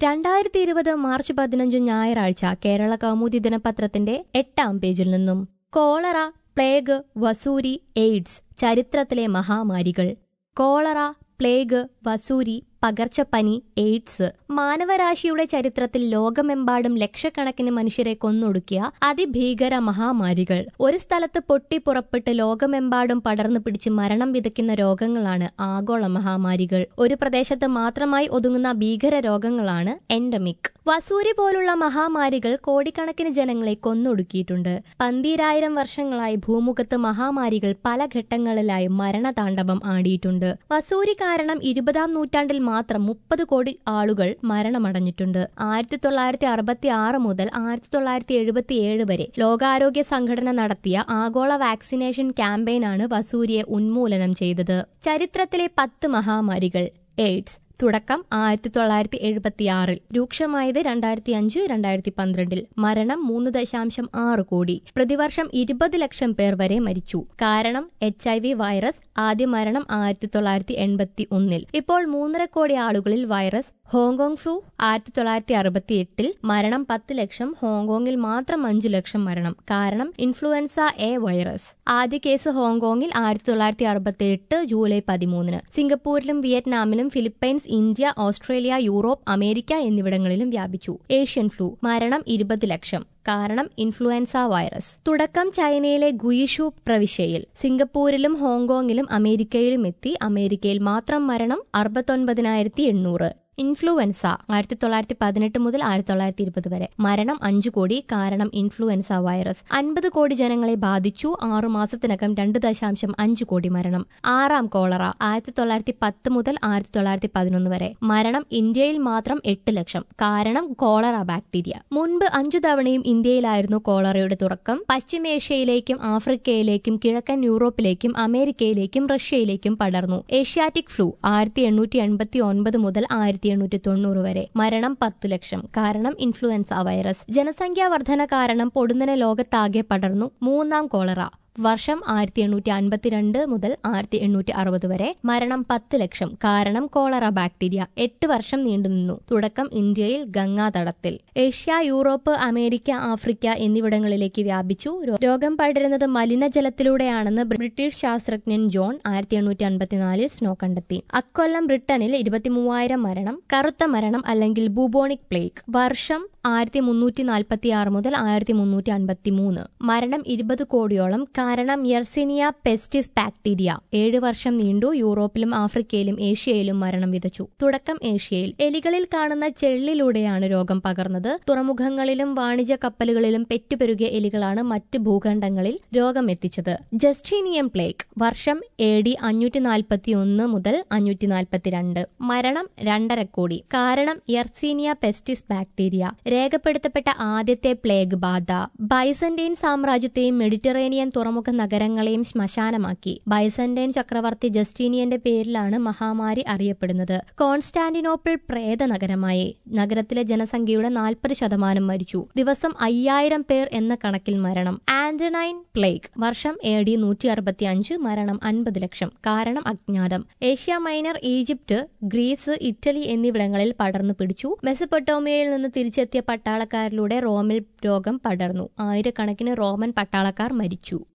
രണ്ടായിരത്തി ഇരുപത് മാർച്ച് പതിനഞ്ച് ഞായറാഴ്ച കേരള കൗമുദി ദിനപത്രത്തിന്റെ എട്ടാം പേജിൽ നിന്നും കോളറ പ്ലേഗ് വസൂരി എയ്ഡ്സ് ചരിത്രത്തിലെ മഹാമാരികൾ കോളറ പ്ലേഗ് വസൂരി പകർച്ചപ്പനി എയ്ഡ്സ് മാനവരാശിയുടെ ചരിത്രത്തിൽ ലോകമെമ്പാടും ലക്ഷക്കണക്കിന് മനുഷ്യരെ കൊന്നൊടുക്കിയ അതിഭീകര മഹാമാരികൾ ഒരു സ്ഥലത്ത് പൊട്ടിപ്പുറപ്പെട്ട് ലോകമെമ്പാടും പടർന്നു പിടിച്ച് മരണം വിതയ്ക്കുന്ന രോഗങ്ങളാണ് ആഗോള മഹാമാരികൾ ഒരു പ്രദേശത്ത് മാത്രമായി ഒതുങ്ങുന്ന ഭീകര രോഗങ്ങളാണ് എൻഡമിക് വസൂരി പോലുള്ള മഹാമാരികൾ കോടിക്കണക്കിന് ജനങ്ങളെ കൊന്നൊടുക്കിയിട്ടുണ്ട് പന്തീരായിരം വർഷങ്ങളായി ഭൂമുഖത്ത് മഹാമാരികൾ പല ഘട്ടങ്ങളിലായി മരണതാണ്ഡവം ആടിയിട്ടുണ്ട് വസൂരി കാരണം ഇരുപതാം നൂറ്റാണ്ടിൽ മാത്രം മുപ്പത് കോടി ആളുകൾ മരണമടഞ്ഞിട്ടുണ്ട് ആയിരത്തി തൊള്ളായിരത്തി അറുപത്തി ആറ് മുതൽ ആയിരത്തി തൊള്ളായിരത്തി എഴുപത്തി ഏഴ് വരെ ലോകാരോഗ്യ സംഘടന നടത്തിയ ആഗോള വാക്സിനേഷൻ ക്യാമ്പയിനാണ് വസൂരിയെ ഉന്മൂലനം ചെയ്തത് ചരിത്രത്തിലെ പത്ത് മഹാമാരികൾ എയ്ഡ്സ് തുടക്കം ആയിരത്തി തൊള്ളായിരത്തി എഴുപത്തി ആറിൽ രൂക്ഷമായത് രണ്ടായിരത്തി അഞ്ച് രണ്ടായിരത്തി പന്ത്രണ്ടിൽ മരണം മൂന്ന് ദശാംശം ആറ് കോടി പ്രതിവർഷം ഇരുപത് ലക്ഷം പേർ വരെ മരിച്ചു കാരണം എച്ച് ഐ വി വൈറസ് ആദ്യ മരണം ആയിരത്തി തൊള്ളായിരത്തി എൺപത്തി ഒന്നിൽ ഇപ്പോൾ മൂന്നര കോടി ആളുകളിൽ വൈറസ് ഹോങ്കോങ് ഫ്ലൂ ആയിരത്തി തൊള്ളായിരത്തി അറുപത്തി എട്ടിൽ മരണം പത്ത് ലക്ഷം ഹോങ്കോങ്ങിൽ മാത്രം അഞ്ചു ലക്ഷം മരണം കാരണം ഇൻഫ്ലുവൻസ എ വൈറസ് ആദ്യ കേസ് ഹോങ്കോങ്ങിൽ ആയിരത്തി തൊള്ളായിരത്തി അറുപത്തി എട്ട് ജൂലൈ പതിമൂന്നിന് സിംഗപ്പൂരിലും വിയറ്റ്നാമിലും Philippines India Australia Europe America എന്നിവിടങ്ങളിലും വ്യാപിച്ചു ഏഷ്യൻ ഫ്ലൂ മരണം ഇരുപത് ലക്ഷം കാരണം ഇൻഫ്ലുവൻസ വൈറസ് തുടക്കം ചൈനയിലെ ഗുയിഷു പ്രവിശ്യയിൽ സിംഗപ്പൂരിലും ഹോങ്കോങ്ങിലും അമേരിക്കയിലും എത്തി അമേരിക്കയിൽ മാത്രം മരണം അറുപത്തൊൻപതിനായിരത്തി എണ്ണൂറ് ഇൻഫ്ലുവൻസ ആയിരത്തി തൊള്ളായിരത്തി പതിനെട്ട് മുതൽ ആയിരത്തി തൊള്ളായിരത്തി ഇരുപത് വരെ മരണം അഞ്ചു കോടി കാരണം ഇൻഫ്ലുവൻസ വൈറസ് അൻപത് കോടി ജനങ്ങളെ ബാധിച്ചു ആറു മാസത്തിനകം രണ്ട് ദശാംശം അഞ്ച് കോടി മരണം ആറാം കോളറ ആയിരത്തി തൊള്ളായിരത്തി പത്ത് മുതൽ ആയിരത്തി തൊള്ളായിരത്തി പതിനൊന്ന് വരെ മരണം ഇന്ത്യയിൽ മാത്രം എട്ട് ലക്ഷം കാരണം കോളറ ബാക്ടീരിയ മുൻപ് അഞ്ചു തവണയും ഇന്ത്യയിലായിരുന്നു കോളറയുടെ തുടക്കം പശ്ചിമേഷ്യയിലേക്കും ആഫ്രിക്കയിലേക്കും കിഴക്കൻ യൂറോപ്പിലേക്കും അമേരിക്കയിലേക്കും റഷ്യയിലേക്കും പടർന്നു ഏഷ്യാറ്റിക് ഫ്ലൂ ആയിരത്തി എണ്ണൂറ്റി എൺപത്തി ഒൻപത് മുതൽ ആയിരത്തി എണ്ണൂറ്റി തൊണ്ണൂറ് വരെ മരണം പത്ത് ലക്ഷം കാരണം ഇൻഫ്ലുവൻസ വൈറസ് ജനസംഖ്യാ വർധന കാരണം പൊടുന്നനെ ലോകത്താകെ പടർന്നു മൂന്നാം കോളറ വർഷം ആയിരത്തി എണ്ണൂറ്റി അൻപത്തിരണ്ട് മുതൽ ആയിരത്തി എണ്ണൂറ്റി അറുപത് വരെ മരണം പത്ത് ലക്ഷം കാരണം കോളറ ബാക്ടീരിയ എട്ട് വർഷം നീണ്ടുനിന്നു തുടക്കം ഇന്ത്യയിൽ ഗംഗാതടത്തിൽ ഏഷ്യ യൂറോപ്പ് അമേരിക്ക ആഫ്രിക്ക എന്നിവിടങ്ങളിലേക്ക് വ്യാപിച്ചു രോഗം പടരുന്നത് മലിനജലത്തിലൂടെയാണെന്ന് ബ്രിട്ടീഷ് ശാസ്ത്രജ്ഞൻ ജോൺ ആയിരത്തി എണ്ണൂറ്റി അൻപത്തിനാലിൽ സ്നോ കണ്ടെത്തി അക്കൊല്ലം ബ്രിട്ടനിൽ ഇരുപത്തിമൂവായിരം മരണം കറുത്ത മരണം അല്ലെങ്കിൽ ബൂബോണിക് പ്ലേഗ് വർഷം ആയിരത്തി മുന്നൂറ്റി നാൽപ്പത്തി ആറ് മുതൽ ആയിരത്തി മുന്നൂറ്റി അൻപത്തി മൂന്ന് മരണം ഇരുപത് കോടിയോളം കാരണം യെർസിനിയ പെസ്റ്റിസ് ബാക്ടീരിയ ഏഴ് വർഷം നീണ്ടു യൂറോപ്പിലും ആഫ്രിക്കയിലും ഏഷ്യയിലും മരണം വിതച്ചു തുടക്കം ഏഷ്യയിൽ എലികളിൽ കാണുന്ന ചെള്ളിലൂടെയാണ് രോഗം പകർന്നത് തുറമുഖങ്ങളിലും വാണിജ്യ കപ്പലുകളിലും പെറ്റുപെരുകിയ എലികളാണ് മറ്റ് ഭൂഖണ്ഡങ്ങളിൽ രോഗം എത്തിച്ചത് ജസ്റ്റീനിയം പ്ലേഗ് വർഷം എ ഡി അഞ്ഞൂറ്റി നാൽപ്പത്തി ഒന്ന് മുതൽ അഞ്ഞൂറ്റി നാൽപ്പത്തിരണ്ട് മരണം രണ്ടര കോടി കാരണം യെർസീനിയ പെസ്റ്റിസ് ബാക്ടീരിയ രേഖപ്പെടുത്തപ്പെട്ട ആദ്യത്തെ പ്ലേഗ് ബാധ ബൈസന്റൈൻ സാമ്രാജ്യത്തെയും മെഡിറ്ററേനിയൻ തുറമുഖ നഗരങ്ങളെയും ശ്മശാനമാക്കി ബൈസന്റൈൻ ചക്രവർത്തി ജസ്റ്റീനിയന്റെ പേരിലാണ് മഹാമാരി അറിയപ്പെടുന്നത് കോൺസ്റ്റാന്റിനോപ്പിൾ പ്രേത നഗരമായി നഗരത്തിലെ ജനസംഖ്യയുടെ നാൽപ്പത് ശതമാനം മരിച്ചു ദിവസം അയ്യായിരം പേർ എന്ന കണക്കിൽ മരണം ആന്റണൈൻ പ്ലേഗ് വർഷം എ ഡി നൂറ്റി അറുപത്തി അഞ്ച് മരണം അൻപത് ലക്ഷം കാരണം അജ്ഞാതം Asia Minor Egypt Greece Italy എന്നിവിടങ്ങളിൽ പടർന്നു പിടിച്ചു മെസപ്പൊട്ടോമിയയിൽ നിന്ന് തിരിച്ചെത്തിയ പട്ടാളക്കാരിലൂടെ റോമിൽ രോഗം പടർന്നു ആയിരക്കണക്കിന് റോമൻ പട്ടാളക്കാർ മരിച്ചു